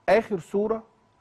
اخر صوره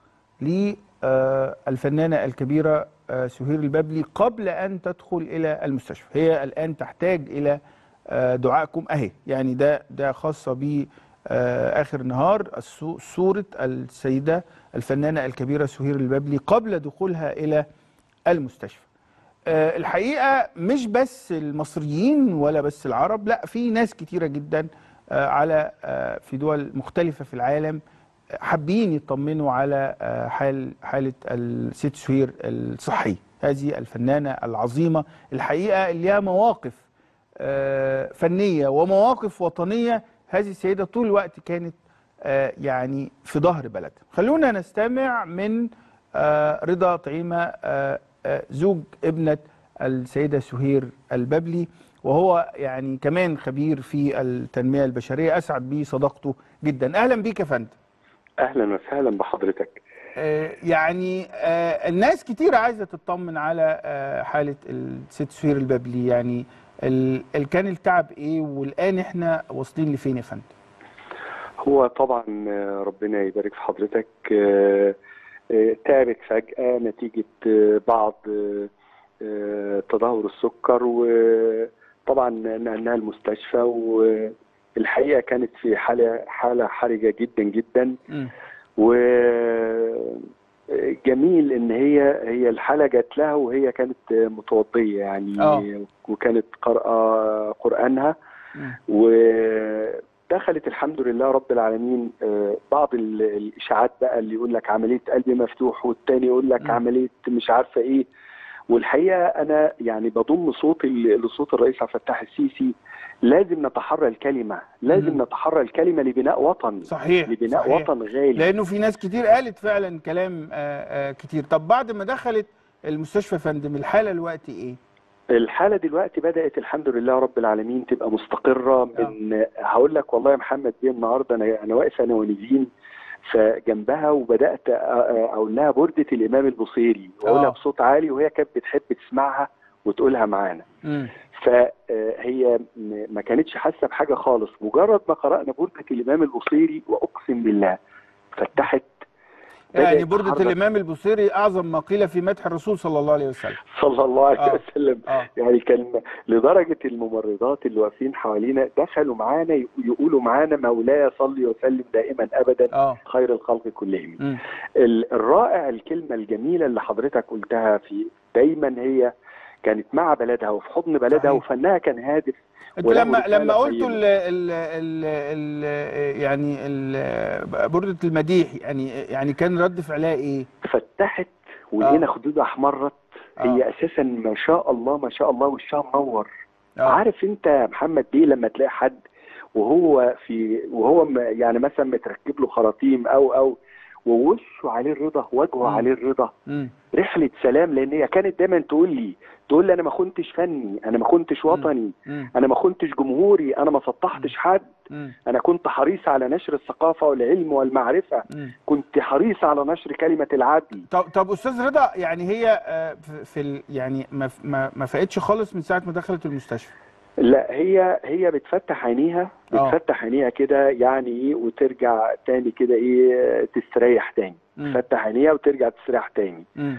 للفنانه الكبيره آه، سهير البابلي قبل ان تدخل الى المستشفى هي الان تحتاج الى آه، دعائكم اهي يعني ده ده خاصه ب آه، اخر نهار الصو- صوره السيده الفنانه الكبيره سهير البابلي قبل دخولها الى المستشفى آه، الحقيقه مش بس المصريين ولا بس العرب لا في ناس كتيره جدا آه، على آه، في دول مختلفه في العالم آه، حابين يطمنوا على آه، حال حاله الست سهير الصحيه هذه الفنانه العظيمه الحقيقه اللي لها مواقف آه، فنيه ومواقف وطنيه هذه السيده طول الوقت كانت آه، يعني في ظهر بلدها خلونا نستمع من آه، رضا طعيمه آه، آه، زوج ابنه السيده سهير الببلي وهو يعني كمان خبير في التنميه البشريه اسعد بصداقته جدا اهلا بيك يا فندم اهلا وسهلا بحضرتك آه، يعني آه، الناس كتير عايزه تطمن على آه، حاله الست سهير الببلي يعني ال- ال- كان التعب ايه والان احنا واصلين لفين يا فندم هو طبعا آه، ربنا يبارك في حضرتك آه، آه، تعبت فجأة نتيجة آه، بعض آه، آه، تدهور السكر وطبعا نقلناها المستشفى والحقيقة كانت في حالة حالة حرجة جدا جدا مم. وجميل ان هي هي الحاله جات لها وهي كانت متوضيه يعني آه. وكانت قارئه قرانها مم. ودخلت الحمد لله رب العالمين آه، بعض ال- الاشاعات بقى اللي يقول لك عمليه قلب مفتوح والتاني يقول لك مم. عمليه مش عارفه ايه والحقيقه انا يعني بضم صوتي ل- لصوت الرئيس عبد الفتاح السيسي لازم نتحرى الكلمه لازم مم. نتحرى الكلمه لبناء وطن صحيح لبناء صحيح. وطن غالي لانه في ناس كتير قالت فعلا كلام آه، آه، كتير طب بعد ما دخلت المستشفى يا فندم الحاله الوقت ايه الحالة دلوقتي بدأت الحمد لله رب العالمين تبقى مستقرة من هقول لك والله يا محمد بيه النهارده انا انا واقف انا ونيفين فجنبها وبدأت أ- أ- اقول لها بردة الامام البصيري واقولها آه. بصوت عالي وهي كانت بتحب تسمعها وتقولها معانا مم. فهي م- ما كانتش حاسة بحاجة خالص مجرد ما قرأنا بردة الامام البصيري واقسم بالله فتحت يعني بدأت بردة تحرك الإمام البصيري أعظم ما قيل في مدح الرسول صلى الله عليه وسلم صلى الله عليه آه. وسلم آه يعني كان لدرجة الممرضات اللي واقفين حوالينا دخلوا معانا يقولوا معانا مولاي صلي وسلم دائما أبدا آه خير الخلق كلهم مم. ال- الرائع الكلمة الجميلة اللي حضرتك قلتها في دايما هي كانت مع بلدها وفي حضن بلدها صحيح. وفنها كان هادف انت وله لما رسالة لما قلتوا طيبة. ال ال ال ال يعني ال بردة المديح يعني يعني كان رد فعلها ايه؟ فتحت ولقينا آه. خدودها احمرت آه. هي اساسا ما شاء الله ما شاء الله وشها منور آه. عارف انت يا محمد بيه لما تلاقي حد وهو في وهو م- يعني مثلا متركب له خراطيم او او ووشه عليه الرضا وجهه مم. عليه الرضا مم. رحله سلام لان هي كانت دايما تقول لي تقول لي انا ما كنتش فني انا ما كنتش وطني مم. انا ما كنتش جمهوري انا ما سطحتش حد مم. انا كنت حريص على نشر الثقافه والعلم والمعرفه مم. كنت حريص على نشر كلمه العدل طب طب استاذ رضا يعني هي آه، في في ال- يعني ما ما ما فاقتش خالص من ساعه ما دخلت المستشفى لا هي هي بتفتح عينيها آه. بتفتح عينيها كده يعني ايه وترجع تاني كده ايه تستريح تاني مم. تفتح عينيها وترجع تستريح تاني مم.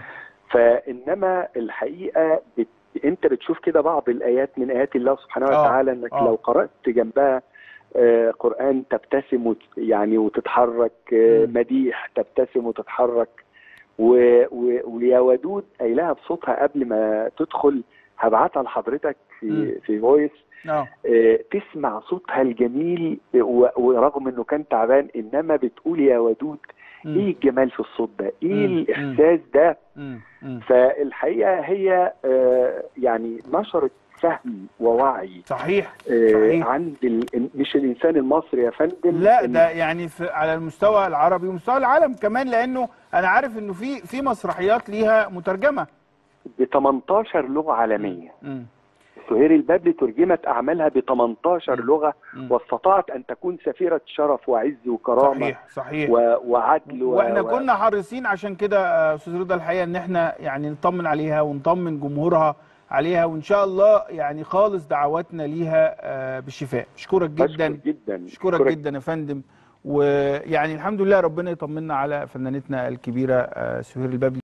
فانما الحقيقه بت... انت بتشوف كده بعض الايات من ايات الله سبحانه آه. وتعالى انك آه. لو قرات جنبها آه، قران تبتسم وت... يعني وتتحرك آه، مم. مديح تبتسم وتتحرك و... و... ويا ودود قايلها بصوتها قبل ما تدخل هبعتها لحضرتك مم. في في فويس اه آه، تسمع صوتها الجميل و- ورغم انه كان تعبان انما بتقول يا ودود مم. ايه الجمال في الصوت ده ايه مم. الاحساس ده مم. مم. فالحقيقه هي آه، يعني نشرت فهم ووعي صحيح آه، صحيح. عند ال... مش الانسان المصري يا فندم لا إن- ده يعني في على المستوى العربي ومستوى العالم كمان لانه انا عارف انه في في مسرحيات ليها مترجمه ب 18 لغه عالميه مم. سهير البابلي ترجمت اعمالها ب 18 مم. لغه مم. واستطاعت ان تكون سفيره شرف وعز وكرامه صحيح صحيح و... وعدل و... واحنا و... كنا حريصين عشان كده آه، استاذ رضا الحقيقه ان احنا يعني نطمن عليها ونطمن جمهورها عليها وان شاء الله يعني خالص دعواتنا ليها آه، بالشفاء اشكرك بشكر جدا جدا اشكرك جدا يا فندم ويعني الحمد لله ربنا يطمنا على فنانتنا الكبيره آه، سهير البابلي